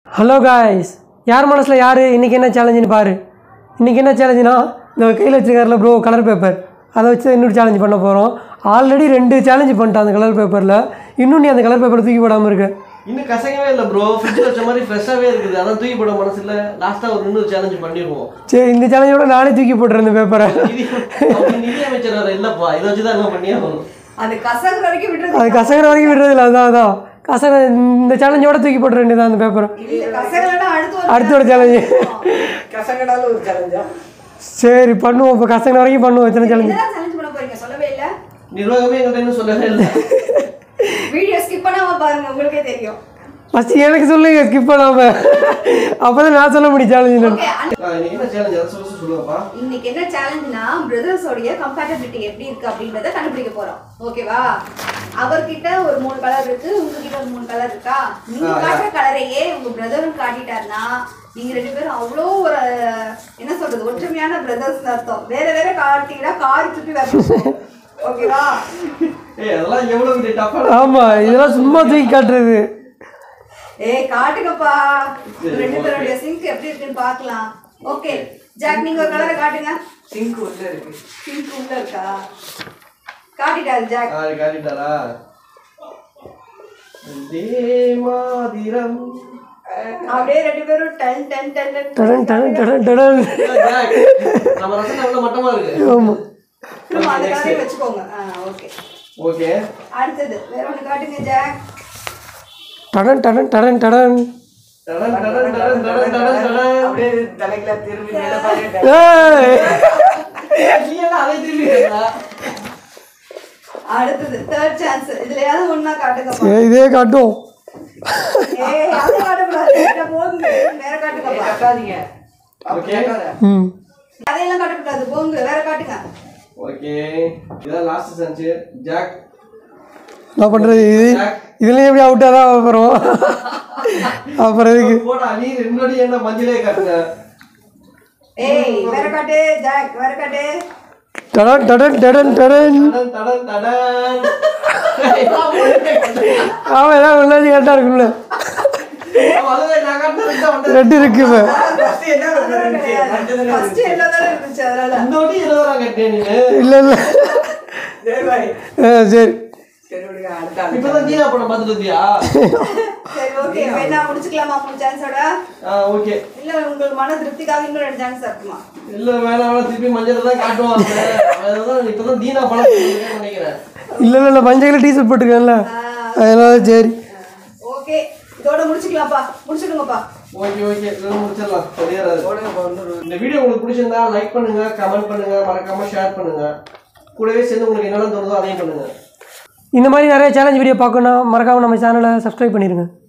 Hello guys யார் மனசில் யார் இன்றைக்கி என்ன சேலஞ்சுன்னு பாரு இன்றைக்கி என்ன சேலஞ்சுனா இந்த கையில் வச்சுருக்காருல ப்ரோ கலர் பேப்பர் அதை வச்சு தான் இன்னொரு சேலஞ்ச் பண்ண போகிறோம் ஆல்ரெடி ரெண்டு சேலஞ்சு பண்ணிட்டான் அந்த கலர் பேப்பரில் இன்னும் நீ அந்த கலர் பேப்பரை தூக்கி போடாமல் இருக்க இன்னும் கசங்கவே இல்லை ப்ரோ ஃப்ரிட்ஜில் வச்ச மாதிரி ஃப்ரெஷ்ஷாகவே இருக்குது அதான் தூக்கி போட மனசு இல்லை லாஸ்ட்டாக ஒரு இன்னொரு சேலஞ்ச் பண்ணிடுவோம் சரி இந்த சேலஞ்சோட நானே தூக்கி போட்டுறேன் இந்த பேப்பரை நிதி அப்படி நிதி அமைச்சர் வேறு இல்லைப்பா இதை வச்சு தான் என்ன பண்ணியே ஆகணும் அது கசகுற வரைக்கும் விடுறது அது கசகிற வரைக்கும் விடுறதில்ல அதான் அதான் கசக இந்த சேலஞ்சோட தூக்கி போட்டுற வேண்டியதான் அந்த பேப்பரை இல்ல கசகுலன்னா அடுத்து ஒரு அடுத்த ஒரு சேலஞ்சு கசங்கடால ஒரு சேலஞ்சா சரி பண்ணுவோம் இப்போ கசகிற வரைக்கும் பண்ணுவோம் எத்தனை சேலஞ்சு என்னதான் சேலஞ்ச் பண்ண போறீங்க சொல்லவே இல்ல நிர்வாகமே எங்கள்கிட்ட இன்னும் சொல்லவே இல்லை வீடியோ ஸ்கிப் பண்ணாம பாருங்க உங்களுக்கே தெரியும் ஃபஸ்ட்டு எனக்கு சொல்லுங்க ஸ்கிப் பண்ணாமல் அப்போ தான் நான் சொல்ல முடியும் சேலஞ்சு ஓகே ஆ, இன்னைக்கு என்ன சேலஞ்ச் அதை சொல்லி சொல்லுங்கப்பா இன்னைக்கு என்ன சேலஞ்ச்னா பிரதர்ஸோடைய கம்பேட்டபிலிட்டி எப்படி இருக்கு அப்படின்றத கண்டுபிடிக்க போறோம் ஓகேவா அவர்கிட்ட ஒரு மூணு கலர் இருக்கு உங்ககிட்ட ஒரு மூணு கலர் இருக்கா நீங்க ஆ, காட்டுற கலரையே உங்க பிரதரும் காட்டிட்டாருன்னா நீங்க ரெண்டு பேரும் அவ்வளோ ஒரு என்ன சொல்றது ஒற்றுமையான பிரதர்ஸ் அர்த்தம் வேற வேற காட்டிங்கன்னா காரி சுற்றி வரணும் ஓகேவா ஏய் அதெல்லாம் எவ்வளோ பெரிய டஃப்பாக ஆமாம் இதெல்லாம் சும்மா தூக்கி காட்டுறது ஏய் காட்டுங்கப்பா ரெண்டு பேருடைய சிங்க் எப்படி இருக்குன்னு பார்க்கலாம் ஓகே ஜாக் நீங்க ஒரு கலரை காட்டுங்க சிங்க் உள்ள இருக்கு சிங்க் உள்ள இருக்கா காட்டிட்டாரு ஜாக் ஆ காட்டிட்டாரா வந்தே மாதிரம் அப்படியே ரெண்டு பேரும் டன் டன் டன் டன் டடன் டடன் டடன் டடன் ஜாக், நம்ம ரசம் எவ்வளோ மட்டமா இருக்கு ஆமாம் திரும்ப அந்த கலரை வச்சுக்கோங்க ஆ ஓகே ஓகே அடுத்தது வேற ஒன்று காட்டுங்க ஜாக் டடன் டடன் டடன் டடன் டடன் டடன் டடன் டடன் டடன் டடன் அப்படியே தலைக்குல திரும்பி மேல பாருங்க ஏய் நீ என்ன அதை திரும்பி கேட்டா? அடுத்தது தேர்ட் சான்ஸ் இதுலயாவது ஒண்ணா காட்டுங்கப்பா ஏய், இதே காட்டும் ஏய் அது காட்டக்கூடாது கிட்ட போங்க வேற காட்டுங்கப்பா கட்டாதீங்க ஓகே ம் அதையெல்லாம் காட்டக்கூடாது போங்க வேற காட்டுங்க ஓகே இதான் லாஸ்ட் சான்ஸ் ஜாக் நான் பண்ணுறது இது இதுலேயும் எப்படி அவுட்டாக தான் அப்புறம் அப்புறம் இதுக்கு போடா நீ ரெண்டு என்ன மஞ்சளே காட்டுங்க ஏய் வேற காட்டு ஜாக் வேற காட்டு டடன் டடன் டடன் டடன் தடன் தடன் தடன் எல்லாம் ஒழுங்கா காட்டு. ஆமாம் ஏதாவது ஒன்றாச்சு கரெக்டாக இருக்கும்ல ஆமா, அதுதான் நான் காட்டுனது இதான் வந்து. ரெண்டு இருக்கு இப்போ ஃபர்ஸ்ட் என்ன இருந்துச்சு ரெண்டு தானே ஃபர்ஸ்ட் எல்லோ தானே இருந்துச்சு அதனால இந்த வாட்டி இருபதாயிரம் கட்டினேன் நீனு இல்லை இல்லை சரி பாய் ஆ சரி சரி விடுங்க அடுத்த அடுத்த இப்பதான் தீனா படம் பார்த்துட்டு இருந்தியா சரி ஓகே வேணா முடிச்சுக்கலாமா மூணு சான்ஸோட ஆ ஓகே இல்ல உங்களுக்கு மன திருப்திக்காக இன்னும் ரெண்டு சான்ஸ் இருக்குமா இல்ல வேணாம் வேணாம் திருப்பி மஞ்சள் தான் காட்டுவாங்க அதான் இப்பதான் தீனா படம் பார்த்துருக்கேன்னு நினைக்கிறேன் இல்லை இல்லை இல்லை மஞ்சள் கலர் டீஷர்ட் போட்டுருக்கேன்ல அதனால சரி ஓகே இதோட முடிச்சுக்கலாம்ப்பா முடிச்சுடுங்கப்பா ஓகே ஓகே இதெல்லாம் முடிச்சிடலாம் சரியா போடுங்க இப்ப வந்து இந்த வீடியோ உங்களுக்கு பிடிச்சிருந்தா லைக் பண்ணுங்க கமெண்ட் பண்ணுங்க மறக்காம ஷேர் பண்ணுங்க கூடவே சேர்ந்து உங்களுக்கு என்னெல்லாம் தோணுதோ அதையும் பண்ணுங்க இந்த மாதிரி நிறைய சேலஞ்ச் வீடியோ பார்க்கணுன்னா மறக்காமல் நம்ம சேனலை சப்ஸ்கிரைப் பண்ணிடுங்க